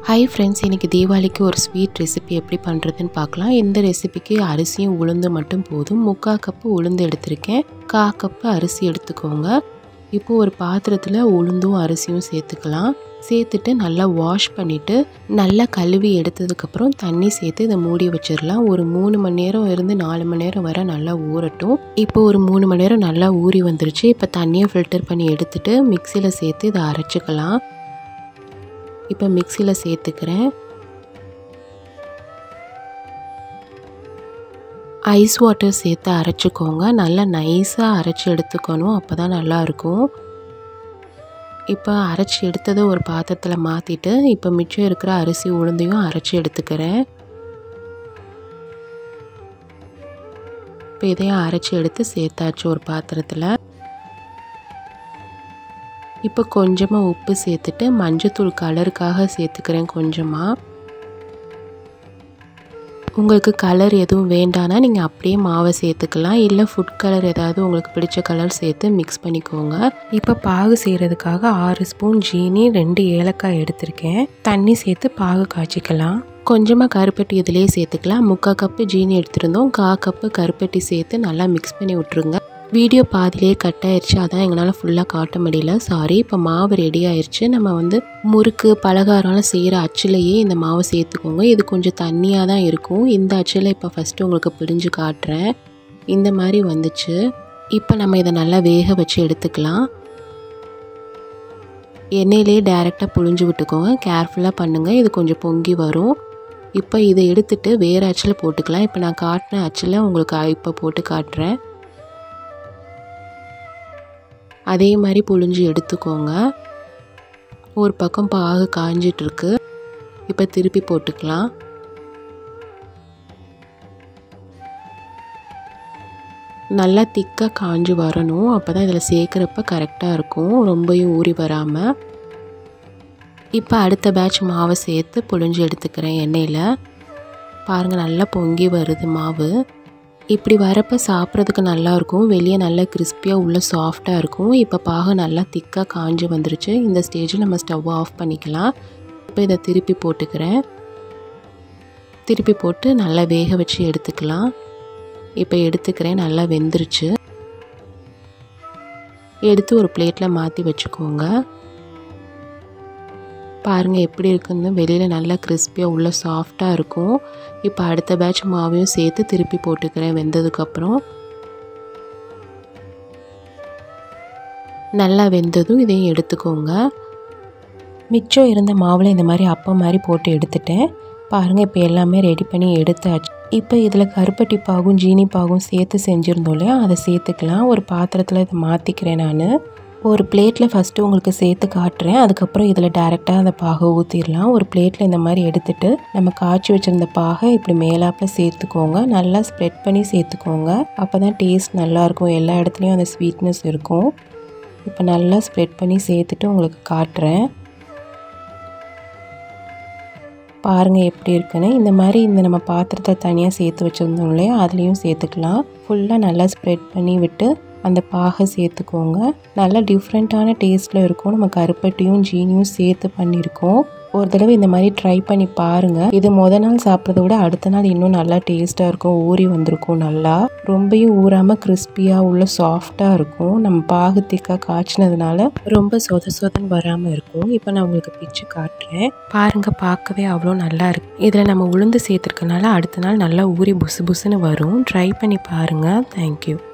hi friends இன்றைக்கி தீபாவளிக்கு ஒரு ஸ்வீட் ரெசிபி எப்படி பண்ணுறதுன்னு பார்க்கலாம் இந்த ரெசிபிக்கு அரிசியும் உளுந்து மட்டும் போதும் முக்கால் கப்பு உளுந்து எடுத்திருக்கேன் கா கப்பு அரிசி எடுத்துக்கோங்க இப்போ ஒரு பாத்திரத்தில் உளுந்தும் அரிசியும் சேர்த்துக்கலாம் சேர்த்துட்டு நல்லா வாஷ் பண்ணிவிட்டு நல்லா கழுவி எடுத்ததுக்கப்புறம் தண்ணி சேர்த்து இதை மூடி வச்சிடலாம் ஒரு மூணு மணி நேரம் இருந்து நாலு மணி நேரம் வரை நல்லா ஊறட்டும் இப்போ ஒரு மூணு மணி நேரம் நல்லா ஊறி வந்துருச்சு இப்போ தண்ணியை ஃபில்டர் பண்ணி எடுத்துட்டு மிக்சியில் சேர்த்து இதை அரைச்சிக்கலாம் இப்போ மிக்சியில் சேர்த்துக்கிறேன் ஐஸ் வாட்டர் சேர்த்து அரைச்சிக்கோங்க நல்லா நைஸாக அரைச்சி எடுத்துக்கணும் அப்போ தான் நல்லாயிருக்கும் இப்போ அரைச்சி எடுத்ததை ஒரு பாத்திரத்தில் மாற்றிட்டு இப்போ மிச்சம் இருக்கிற அரிசி உளுந்தையும் அரைச்சி எடுத்துக்கிறேன் இப்போ இதையும் அரைச்சி எடுத்து சேர்த்தாச்சு ஒரு பாத்திரத்தில் இப்போ கொஞ்சமாக உப்பு சேர்த்துட்டு மஞ்சத்தூள் கலருக்காக சேர்த்துக்கிறேன் கொஞ்சமாக உங்களுக்கு கலர் எதுவும் வேண்டானா நீங்கள் அப்படியே மாவை சேர்த்துக்கலாம் இல்லை ஃபுட் கலர் ஏதாவது உங்களுக்கு பிடிச்ச கலர் சேர்த்து மிக்ஸ் பண்ணிக்கோங்க இப்போ பாகு செய்கிறதுக்காக ஆறு ஸ்பூன் ஜீனி ரெண்டு ஏலக்காய் எடுத்திருக்கேன் தண்ணி சேர்த்து பாகு காய்ச்சிக்கலாம் கொஞ்சமாக கருப்பட்டி இதிலே சேர்த்துக்கலாம் முக்கால் கப்பு ஜீனி எடுத்திருந்தோம் கா கப்பு கருப்பட்டி சேர்த்து நல்லா மிக்ஸ் பண்ணி விட்ருங்க வீடியோ பாதிலே கட் ஆயிடுச்சு அதான் எங்களால் ஃபுல்லாக காட்ட முடியல சாரி இப்போ மாவு ரெடி ஆயிடுச்சு நம்ம வந்து முறுக்கு பலகாரம்லாம் செய்கிற அச்சிலேயே இந்த மாவை சேர்த்துக்கோங்க இது கொஞ்சம் தண்ணியாக தான் இருக்கும் இந்த அச்சில் இப்போ ஃபஸ்ட்டு உங்களுக்கு பிடிஞ்சு காட்டுறேன் இந்த மாதிரி வந்துச்சு இப்போ நம்ம இதை நல்லா வேக வச்சு எடுத்துக்கலாம் எண்ணெயிலே டேரெக்டாக புழிஞ்சு விட்டுக்கோங்க கேர்ஃபுல்லாக பண்ணுங்கள் இது கொஞ்சம் பொங்கி வரும் இப்போ இதை எடுத்துட்டு வேறு அச்சில் போட்டுக்கலாம் இப்போ நான் காட்டின அச்சில் உங்களுக்கு இப்போ போட்டு காட்டுறேன் அதே மாதிரி புழிஞ்சு எடுத்துக்கோங்க ஒரு பக்கம் பாகு காஞ்சிட்ருக்கு இப்போ திருப்பி போட்டுக்கலாம் நல்லா திக்காக காஞ்சி வரணும் அப்போ தான் இதில் சேர்க்குறப்ப கரெக்டாக இருக்கும் ரொம்பவும் ஊறி வராமல் இப்போ அடுத்த பேட்ச் மாவை சேர்த்து புழிஞ்சு எடுத்துக்கிறேன் எண்ணெயில் பாருங்கள் நல்லா பொங்கி வருது மாவு இப்படி வரப்போ சாப்பிட்றதுக்கு நல்லாயிருக்கும் வெளியே நல்லா கிறிஸ்பியாக உள்ளே சாஃப்டாக இருக்கும் இப்போ பாகம் நல்லா திக்காக காஞ்சி வந்துருச்சு இந்த ஸ்டேஜில் நம்ம ஸ்டவ் ஆஃப் பண்ணிக்கலாம் இப்போ இதை திருப்பி போட்டுக்கிறேன் திருப்பி போட்டு நல்லா வேக வச்சு எடுத்துக்கலாம் இப்போ எடுத்துக்கிறேன் நல்லா வெந்துருச்சு எடுத்து ஒரு பிளேட்டில் மாற்றி வச்சுக்கோங்க பாருங்கள் எப்படி இருக்குன்னு வெளியில் நல்லா கிறிஸ்பியாக உள்ள சாஃப்டாக இருக்கும் இப்போ அடுத்த பேட்ச் மாவையும் சேர்த்து திருப்பி போட்டுக்கிறேன் வெந்ததுக்கப்புறம் நல்லா வெந்ததும் இதையும் எடுத்துக்கோங்க மிச்சம் இருந்த மாவில் இந்த மாதிரி அப்பம் மாதிரி போட்டு எடுத்துட்டேன் பாருங்கள் இப்போ எல்லாமே ரெடி பண்ணி எடுத்தாச்சு இப்போ இதில் கருப்பட்டி பாகும் ஜீனி பாகும் சேர்த்து செஞ்சுருந்தோம் இல்லையா அதை சேர்த்துக்கலாம் ஒரு பாத்திரத்தில் இதை மாற்றிக்கிறேன் நான் ஒரு பிளேட்டில் ஃபஸ்ட்டு உங்களுக்கு சேர்த்து காட்டுறேன் அதுக்கப்புறம் இதில் டேரெக்டாக அந்த பாகை ஊற்றிடலாம் ஒரு பிளேட்டில் இந்த மாதிரி எடுத்துகிட்டு நம்ம காய்ச்சி வச்சுருந்த பாகை இப்படி மேலாப்பில் சேர்த்துக்கோங்க நல்லா ஸ்ப்ரெட் பண்ணி சேர்த்துக்கோங்க அப்போ தான் டேஸ்ட் நல்லாயிருக்கும் எல்லா இடத்துலையும் அந்த ஸ்வீட்னஸ் இருக்கும் இப்போ நல்லா ஸ்ப்ரெட் பண்ணி சேர்த்துட்டு உங்களுக்கு காட்டுறேன் பாருங்கள் எப்படி இருக்குன்னு இந்த மாதிரி இந்த நம்ம பாத்திரத்தை தனியாக சேர்த்து வச்சுருந்தோம் இல்லையா அதுலேயும் சேர்த்துக்கலாம் ஃபுல்லாக நல்லா ஸ்ப்ரெட் பண்ணி விட்டு அந்த பாகை சேர்த்துக்கோங்க நல்லா டிஃப்ரெண்ட்டான டேஸ்ட்டில் இருக்கும் நம்ம கருப்பட்டியும் ஜீனியும் சேர்த்து பண்ணியிருக்கோம் ஒரு தடவை இந்த மாதிரி ட்ரை பண்ணி பாருங்கள் இது முத நாள் சாப்பிட்றத விட அடுத்த நாள் இன்னும் நல்லா டேஸ்ட்டாக இருக்கும் ஊறி வந்திருக்கும் நல்லா ரொம்பவும் ஊறாமல் கிறிஸ்பியாக உள்ள சாஃப்டாக இருக்கும் நம்ம பாகு திக்காக காய்ச்சினதுனால ரொம்ப சொத சொதன்னு வராமல் இருக்கும் இப்போ நான் உங்களுக்கு பிச்சு காட்டுறேன் பாருங்கள் பார்க்கவே அவ்வளோ நல்லா இருக்கு இதில் நம்ம உளுந்து சேர்த்துருக்கனால அடுத்த நாள் நல்லா ஊறி புசு புசுன்னு வரும் ட்ரை பண்ணி பாருங்கள் தேங்க்யூ